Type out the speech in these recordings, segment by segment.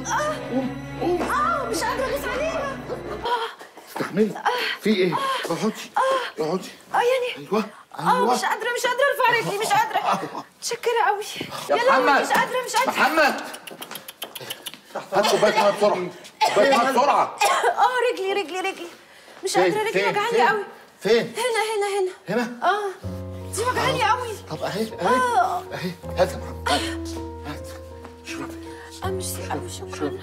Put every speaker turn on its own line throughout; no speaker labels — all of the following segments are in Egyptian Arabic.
قوم قوم قوم
اه مش قادره ادوس عليها
استحملي في ايه اقعدي اقعدي
اه يعني
ايوه
اه
ايوه
مش قادره مش قادره ارفع رجلي مش قادره متشكره قوي
يا
يلا
محمد
مش قادره مش قادره
محمد هات كوبايه ميه بسرعه كوبايه ميه بسرعه
اه رجلي رجلي رجلي مش
فين؟
قادره رجلي
فين؟
وجعاني
فين؟
قوي
فين
هنا هنا هنا
هنا
اه دي وجعاني قوي
طب اهي اهي
اه
اهي هات يا محمد هات هات اشربي
امشي قوي شكرا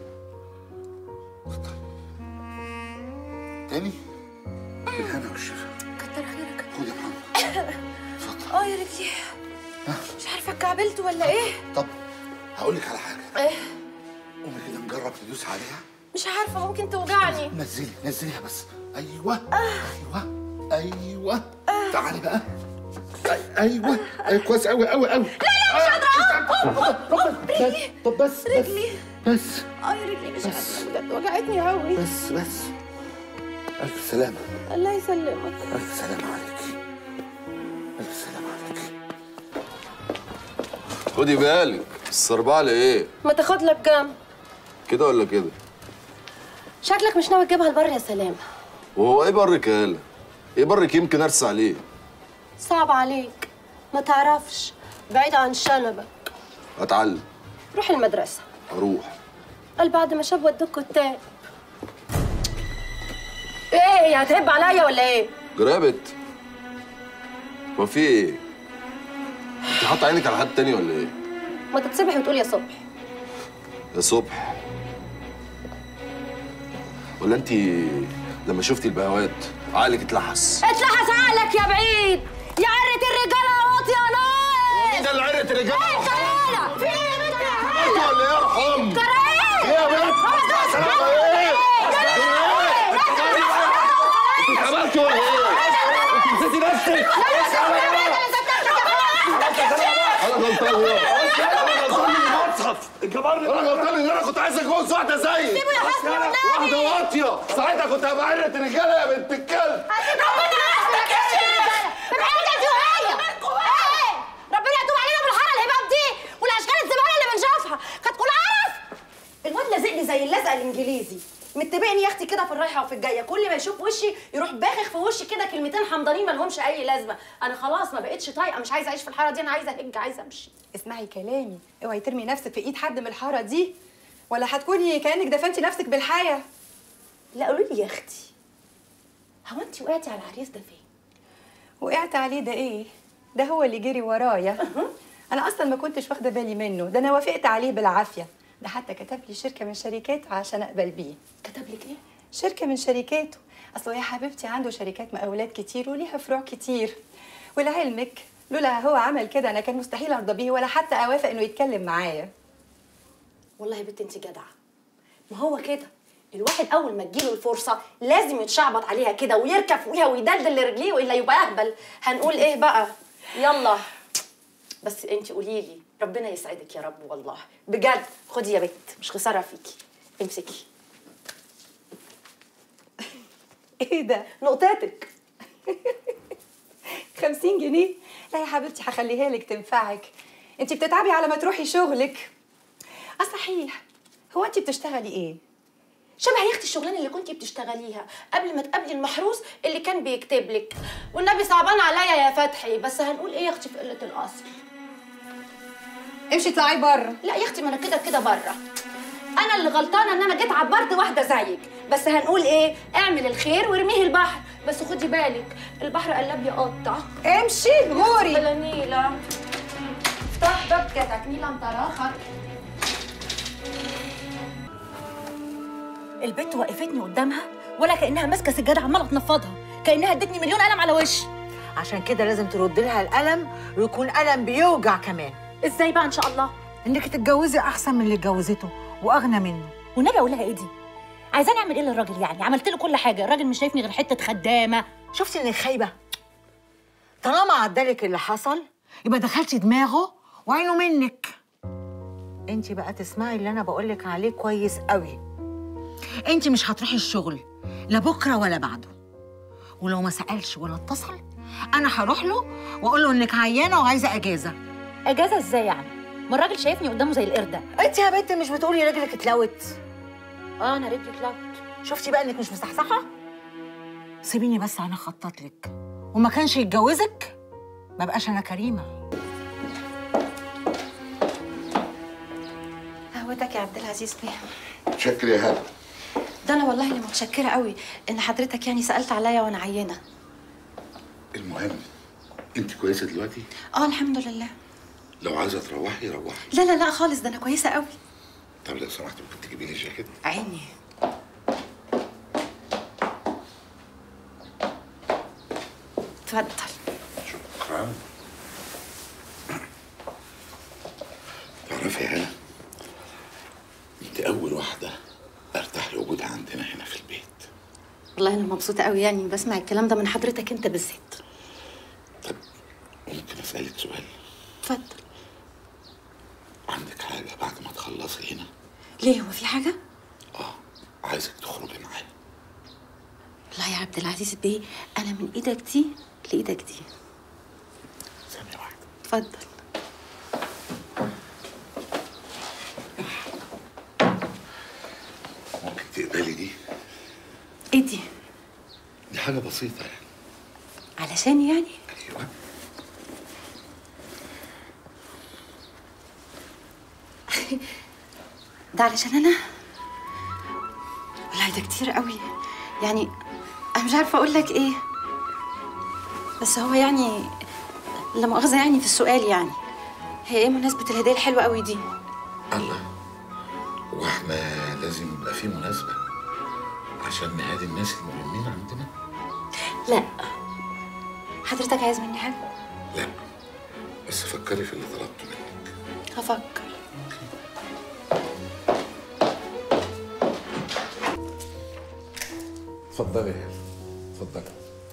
تاني بالهنا والشفا
كتر خيرك
خد يا محمد اتفضل
اه يا رجلي مش عارفه اتكعبلت ولا ايه
طب هقول لك على حاجه
ايه
قومي كده نجرب ندوس عليها
مش عارفه ممكن توجعني
نزلي نزليها بس ايوه ايوه ايوه تعالي بقى أي- ايوه ايوه كويس قوي قوي قوي لا لا مش قادره طب بس
رجلي.
بس بس
اه يا رجلي مش قادره بجد وجعتني قوي
بس بس الف سلامه
الله يسلمك
الف سلامه عليكي الف سلامه عليكي
خدي بالك الصربعة ايه
ما تاخد لك كام
كده ولا كده
شكلك مش ناوي تجيبها لبر يا سلام
وهو ايه برك يا هلا ايه برك يمكن ارسى عليه
صعب عليك ما تعرفش بعيد عن شنبك
اتعلم
روح المدرسة
اروح
قال بعد ما شاب ودوك كتاب ايه هتهب عليا ولا ايه؟
جرابت ما في ايه انت حاطط عينك على حد تاني ولا ايه
ما تتصبح وتقول يا صبح
يا صبح ولا انت لما شفتي البهوات عقلك اتلحس
اتلحس عقلك يا بعيد يا عرة الرجالة يا واطي يا ناقص
ايه ده اللي عرت الرجاله
انت يالا في ايه يا بنت يا
انت
هلا؟
ولا ايه ارحم
كراهية
ايه يا بنت سلام ايه انت اتعملتي ولا ايه انت نسيتي نفسك انا غلطان انا غلطان من المصحف الجبار انا غلطان ان انا كنت عايز اتجوز واحده زيك
سيبه يا حسن والنبي.
واحده واطيه ساعتها كنت هبقى عرة رجاله يا بنت الكلب
ربنا يحفظك يا شيخ ابعدي انت وهي ايه ربنا يتوب علينا بالحاره الهباب دي والاشكال الزباله اللي بنشوفها كانت كل عرف الواد لازقني زي اللزقه الانجليزي متبعني يا اختي كده في الرايحه وفي الجايه كل ما يشوف وشي يروح باخخ في وشي كده كلمتين حمضانين ما لهمش اي لازمه انا خلاص ما بقتش طايقه مش عايزه اعيش في الحاره دي انا عايزه اهج عايزه امشي
اسمعي كلامي اوعي ترمي نفسك في ايد حد من الحاره دي ولا هتكوني كانك دفنتي نفسك بالحياه
لا قولوا لي يا اختي هو انت وقعتي على العريس ده فين
وقعت عليه ده ايه ده هو اللي جري ورايا انا اصلا ما كنتش واخده بالي منه ده انا وافقت عليه بالعافيه ده حتى كتب لي شركه من شركاته عشان اقبل بيه
كتب لك ايه
شركه من شركاته اصل يا حبيبتي عنده شركات مقاولات كتير وليها فروع كتير ولعلمك لولا هو عمل كده انا كان مستحيل ارضى بيه ولا حتى اوافق انه يتكلم معايا
والله يا بنت انت جدعه ما هو كده الواحد اول ما تجيله الفرصه لازم يتشعبط عليها كده ويركب فوقيها ويدلدل لرجليه والا يبقى اهبل هنقول ايه بقى يلا بس انت قولي لي ربنا يسعدك يا رب والله بجد خدي يا بنت مش خساره فيكي امسكي
ايه ده
نقطاتك
50 جنيه لا يا حبيبتي هخليها لك تنفعك انت بتتعبي على ما تروحي شغلك اه صحيح هو انت بتشتغلي ايه
شبه يا اختي الشغلانه اللي كنتي بتشتغليها قبل ما تقابلي المحروس اللي كان بيكتب لك والنبي صعبان عليا يا فتحي بس هنقول ايه يا اختي في قله الاصل
امشي اطلعي بره
لا يا اختي ما انا كده كده بره انا اللي غلطانه ان انا جيت عبرت واحده زيك بس هنقول ايه اعمل الخير وارميه البحر بس خدي بالك البحر قلب يقطع
امشي غوري
بلا نيله افتح باب كتك نيله مطرخه
البت وقفتني قدامها ولا كانها ماسكه سجاده عماله تنفضها كانها ادتني مليون قلم على وشي
عشان كده لازم ترد لها القلم ويكون قلم بيوجع كمان
ازاي بقى ان شاء الله
انك تتجوزي احسن من اللي اتجوزته واغنى منه
والنبي اقول لها ايه دي عايزاني اعمل ايه للراجل يعني عملت له كل حاجه الراجل مش شايفني غير حته خدامه
شفتي انك خايبه طالما عدالك اللي حصل يبقى دخلتي دماغه وعينه منك انت بقى تسمعي اللي انا بقولك عليه كويس قوي انت مش هتروحي الشغل لا بكره ولا بعده ولو ما سالش ولا اتصل انا هروح له واقول له انك عيانه وعايزه اجازه
اجازه ازاي يعني ما الراجل شايفني قدامه زي القرده
انت يا بنت مش بتقولي رجلك اتلوت
اه انا رجلي اتلوت
شفتي بقى انك مش مصحصحه سيبيني بس انا اخطط لك وما كانش يتجوزك ما بقاش انا كريمه
قهوتك يا عبد العزيز بيه
شكرا يا هلا
ده انا والله اللي متشكره قوي ان حضرتك يعني سالت عليا وانا عيانه
المهم انت كويسه دلوقتي
اه الحمد لله
لو عايزه تروحي روحي
لا لا لا خالص ده انا كويسه قوي
طب لو سمحت ممكن تجيبي لي جاكيت
عيني اتفضل
شكرا تعرفي يا هلا انت اول واحده ارتاح لوجودها عندنا هنا في البيت
والله انا مبسوطه قوي يعني بسمع الكلام ده من حضرتك انت بالذات
طب ممكن اسالك سؤال
اتفضل
عندك حاجه بعد ما تخلصي هنا
ليه هو في حاجه
اه عايزك تخرجي معايا
والله يا عبد العزيز بيه انا من ايدك دي لايدك دي
ثانيه واحده
اتفضل
ممكن تقبلي دي
ايه دي
دي حاجه بسيطه يعني
علشان يعني
ايوه
ده علشان انا والله ده كتير قوي يعني انا مش عارفه اقول لك ايه بس هو يعني لا مؤاخذه يعني في السؤال يعني هي ايه مناسبه الهديه الحلوه قوي دي
الله واحنا لازم يبقى في مناسبه عشان نهادي الناس المهمين عندنا
لا حضرتك عايز مني حاجه
لا بس فكري في اللي طلبته منك
هفكر
اتفضلي يا هلا اتفضلي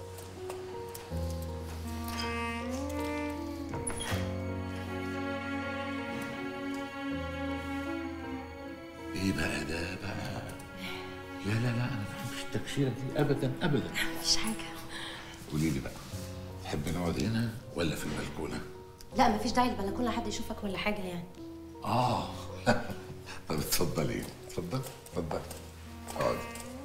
ايه بقى ده بقى لا لا لا انا ما بحبش التكشيره دي ابدا ابدا
مفيش حاجه
قولي لي بقى تحب نقعد هنا ولا في البلكونه
لا مفيش داعي البلكونه حد يشوفك ولا حاجه يعني
اه طب اتفضلي اتفضلي اتفضلي اقعدي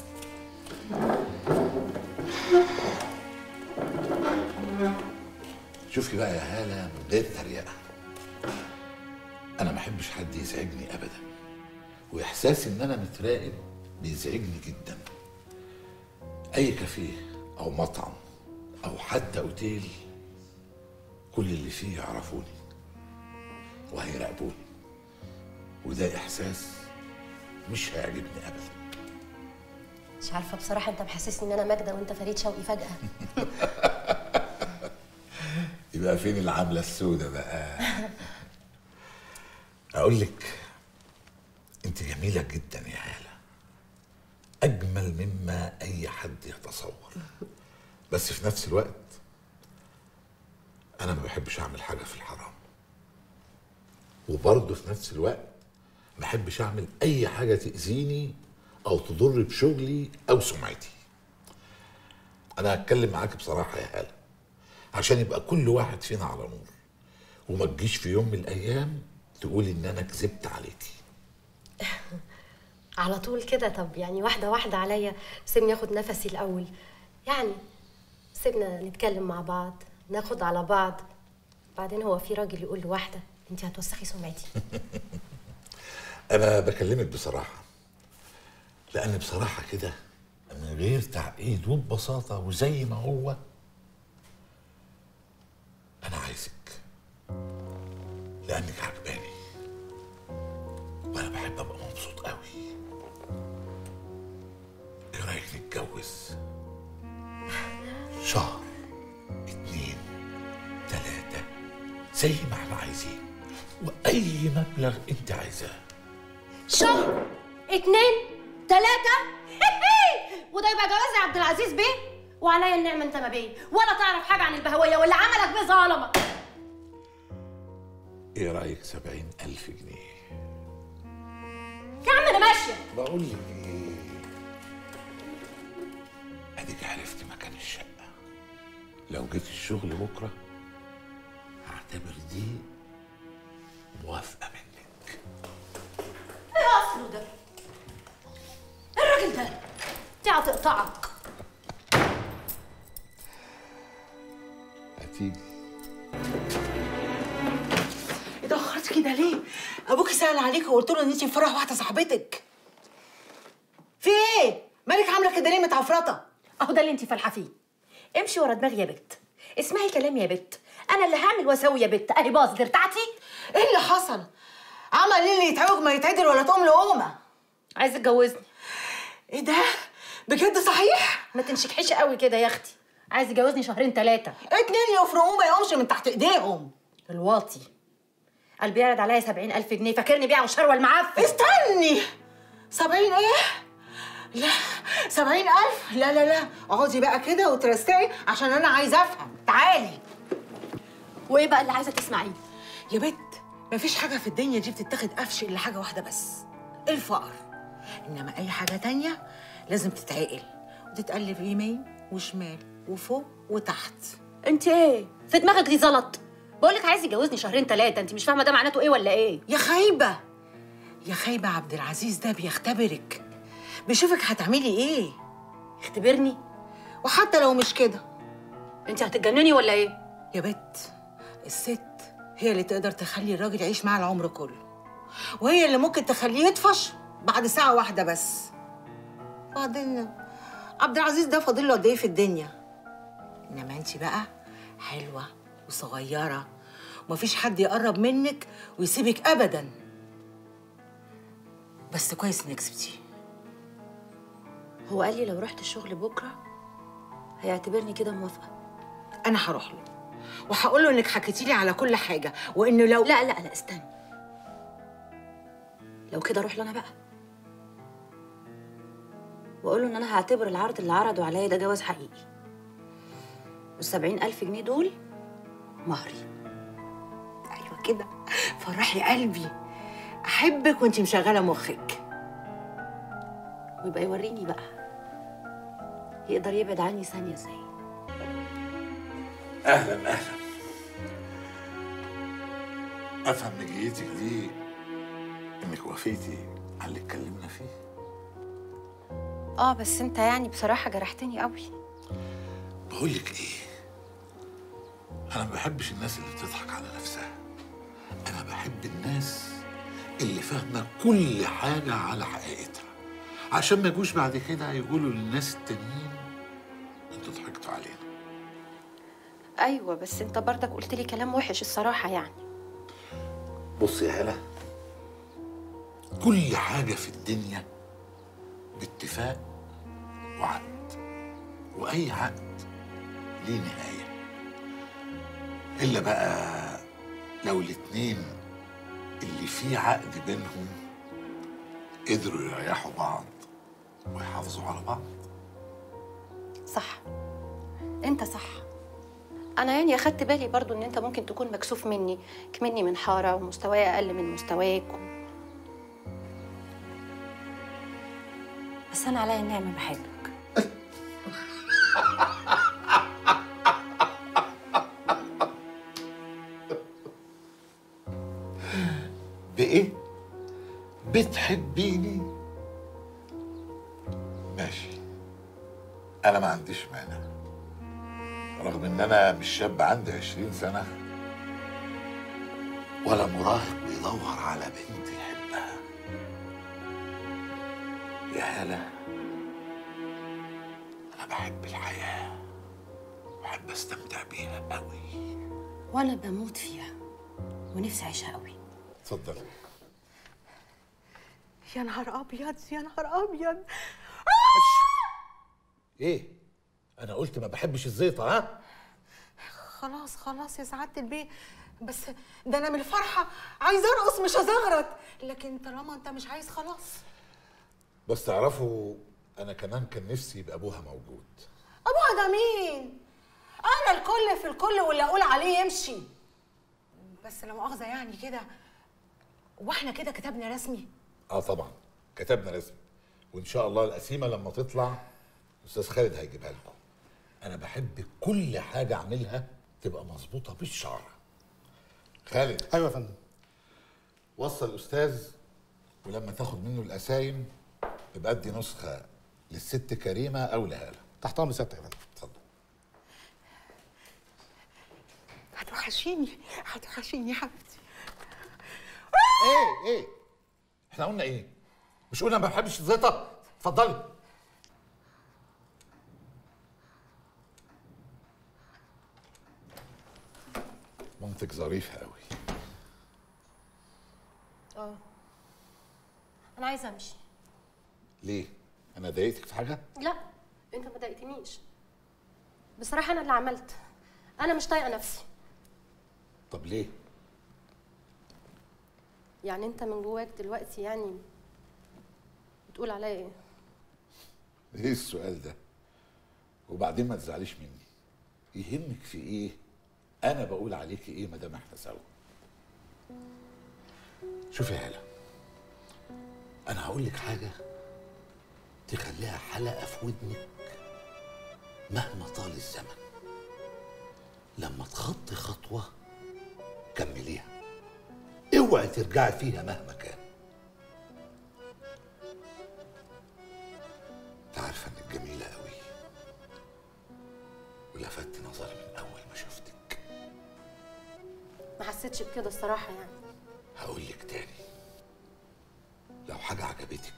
شوفي بقى يا هالة من غير تريقة أنا ما بحبش حد يزعجني أبدا وإحساسي إن أنا متراقب بيزعجني جدا أي كافيه أو مطعم أو حتى أوتيل كل اللي فيه يعرفوني وهيراقبوني وده إحساس مش هيعجبني أبدا
مش عارفه بصراحه انت محسسني ان انا ماجده وانت فريد شوقي فجاه
يبقى فين العاملة السوداء بقى أقول لك أنت جميلة جدا يا هالة أجمل مما أي حد يتصور بس في نفس الوقت أنا ما بحبش أعمل حاجة في الحرام وبرضه في نفس الوقت ما بحبش أعمل أي حاجة تأذيني أو تضر بشغلي أو سمعتي أنا هتكلم معاك بصراحة يا هالة عشان يبقى كل واحد فينا على نور وما تجيش في يوم من الايام تقولي ان انا كذبت عليكي
على طول كده طب يعني واحده واحده عليا سيبني اخد نفسي الاول يعني سيبنا نتكلم مع بعض ناخد على بعض بعدين هو في راجل يقول لواحده انت هتوسخي سمعتي
انا بكلمك بصراحه لان بصراحه كده من غير تعقيد وببساطه وزي ما هو انا عايزك لانك عجباني وانا بحب ابقى مبسوط قوي ايه رايك نتجوز شهر اتنين تلاتة زي ما احنا عايزين واي مبلغ انت عايزاه
شهر اتنين تلاتة وده يبقى جواز يا عبد العزيز بيه وعليا النعمة انت ما بيه ولا تعرف حاجة عن البهوية واللي عملك بيه ظلمك
ايه رايك سبعين الف جنيه
يا عم انا ماشية
بقول لك ايه اديك عرفت مكان الشقه لو جيت الشغل بكره هعتبر دي موافقه منك
ايه اصله ده إيه الراجل ده دي هتقطعك
هتيجي
اتأخرت كده ليه؟ أبوك سأل عليك وقلت له إن أنت في فرح واحدة صاحبتك. في إيه؟ مالك عاملة كده ليه متعفرطة؟
اهو ده اللي انت فالحه فيه امشي ورا دماغي يا بت اسمعي كلامي يا بت انا اللي هعمل واسوي يا بت اهي باظت ارتعتي
إيه اللي حصل؟ عمل إيه اللي يتعوج ما يتعدل ولا تقوم لقومة؟
عايز تتجوزني
إيه ده؟ بجد صحيح؟
ما تنشكحيش قوي كده يا اختي عايز يجوزني شهرين ثلاثه
اتنين يفرقوه ما يقومش من تحت إيديهم.
الواطي قال بيعرض عليا سبعين ألف جنيه فاكرني بيع وشروه المعفن
استني سبعين ايه؟ لا سبعين ألف لا لا لا اقعدي بقى كده وترستقي عشان أنا عايزة أفهم تعالي
وايه بقى اللي عايزه تسمعيه
يا بت مفيش حاجة في الدنيا دي بتتاخد قفش إلا حاجة واحدة بس الفقر إنما أي حاجة تانية لازم تتعقل وتتقلب يمين وشمال وفوق وتحت
انت ايه في دماغك دي زلط بقول لك عايز يجوزني شهرين ثلاثه انت مش فاهمه ده معناته ايه ولا ايه
يا خايبة يا خايبة عبد العزيز ده بيختبرك بيشوفك هتعملي إيه
اختبرني
وحتى لو مش كده
انت هتتجنني ولا ايه
يا بت الست هي اللي تقدر تخلي الراجل يعيش معاها العمر كله وهي اللي ممكن تخليه يطفش بعد ساعة واحدة بس بعدين عبد العزيز ده فاضل له قد ايه في الدنيا انما انت بقى حلوة وصغيرة ومفيش حد يقرب منك ويسيبك ابدا بس كويس انك سبتيه
هو قال لي لو رحت الشغل بكره هيعتبرني كده موافقه
انا هروح له وهقول له انك حكيتي لي على كل حاجه وانه لو
لا لا لا استنى لو كده اروح له انا بقى واقول له ان انا هعتبر العرض اللي عرضوا عليا ده جواز حقيقي والسبعين الف جنيه دول مهري
ايوه كده فرحي قلبي احبك وانت مشغله مخك
ويبقى يوريني بقى يقدر يبعد عني ثانيه ازاي
اهلا اهلا افهم من جيتك دي انك وافيتي على اللي اتكلمنا فيه
اه بس انت يعني بصراحه جرحتني قوي
بقول لك ايه انا ما بحبش الناس اللي بتضحك على نفسها انا بحب الناس اللي فاهمه كل حاجه على حقيقتها عشان ما يجوش بعد كده يقولوا للناس التانيين انتوا ضحكتوا علينا
ايوه بس انت برضك قلت لي كلام وحش الصراحه يعني
بص يا هلا كل حاجة في الدنيا باتفاق وعقد وأي عقد ليه نهاية إلا بقى لو الاتنين اللي فيه عقد بينهم قدروا يريحوا بعض ويحافظوا على بعض
صح انت صح انا يعني اخدت بالي برضو ان انت ممكن تكون مكسوف مني كمني من حاره ومستواي اقل من مستواك و... بس انا عليا النعمه بحبك
بإيه؟ بتحبيني؟ ماشي أنا ما عنديش مانع رغم إن أنا مش شاب عندي عشرين سنة ولا مراهق بيدور على بنت يحبها يا هلا أنا بحب الحياة بحب أستمتع بيها قوي
وانا بموت فيها ونفسي اعيشها قوي
اتفضل
يا نهار ابيض يا نهار ابيض
إيه؟ أنا قلت ما بحبش الزيطة ها؟
خلاص خلاص يا سعاده البيه بس ده انا من الفرحه عايزه ارقص مش هزغرط لكن طالما انت مش عايز خلاص
بس تعرفوا انا كمان كان نفسي يبقى ابوها موجود
ابوها ده مين انا الكل في الكل واللي اقول عليه يمشي بس لا مؤاخذه يعني كده واحنا كده كتبنا رسمي
اه طبعا كتبنا رسمي وان شاء الله القسيمه لما تطلع استاذ خالد هيجيبها لكم انا بحب كل حاجه اعملها تبقى مظبوطه بالشرع خالد
ايوه يا فندم
وصل الاستاذ ولما تاخد منه القسايم يبقى ادي نسخه للست كريمه او لهاله
تحت امر سيادتك يا فندم
اتفضل
هتوحشيني هتوحشيني يا حبيبتي
ايه ايه احنا قلنا ايه مش قلنا ما بحبش الزيطه اتفضلي منطق ظريف قوي
اه انا عايزه امشي
ليه انا ضايقتك في حاجه
لا انت ما ضايقتنيش بصراحه انا اللي عملت انا مش طايقه نفسي
طب ليه
يعني انت من جواك دلوقتي يعني بتقول عليا ايه
ايه السؤال ده وبعدين ما تزعليش مني يهمك في ايه انا بقول عليكي ايه ما دام احنا سوا شوفي يا هلا انا هقول لك حاجه تخليها حلقه في ودنك مهما طال الزمن لما تخطي خطوه كمليها اوعي ترجعي فيها مهما كان انت عارفه انك جميله قوي ولفت نظري من اول ما شفتك
ما حسيتش بكده الصراحه يعني
هقول لك تاني لو حاجه عجبتك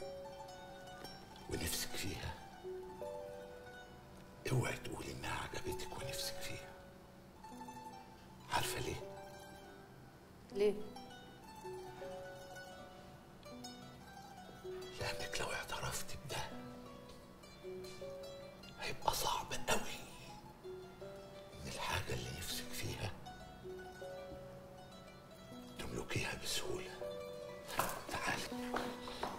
ونفسك فيها اوعي تقولي انها عجبتك ونفسك فيها عارفه ليه
ليه
لانك لو اعترفت بده هيبقى صعب قوي ان الحاجه اللي نفسك فيها تملكيها بسهوله تعالي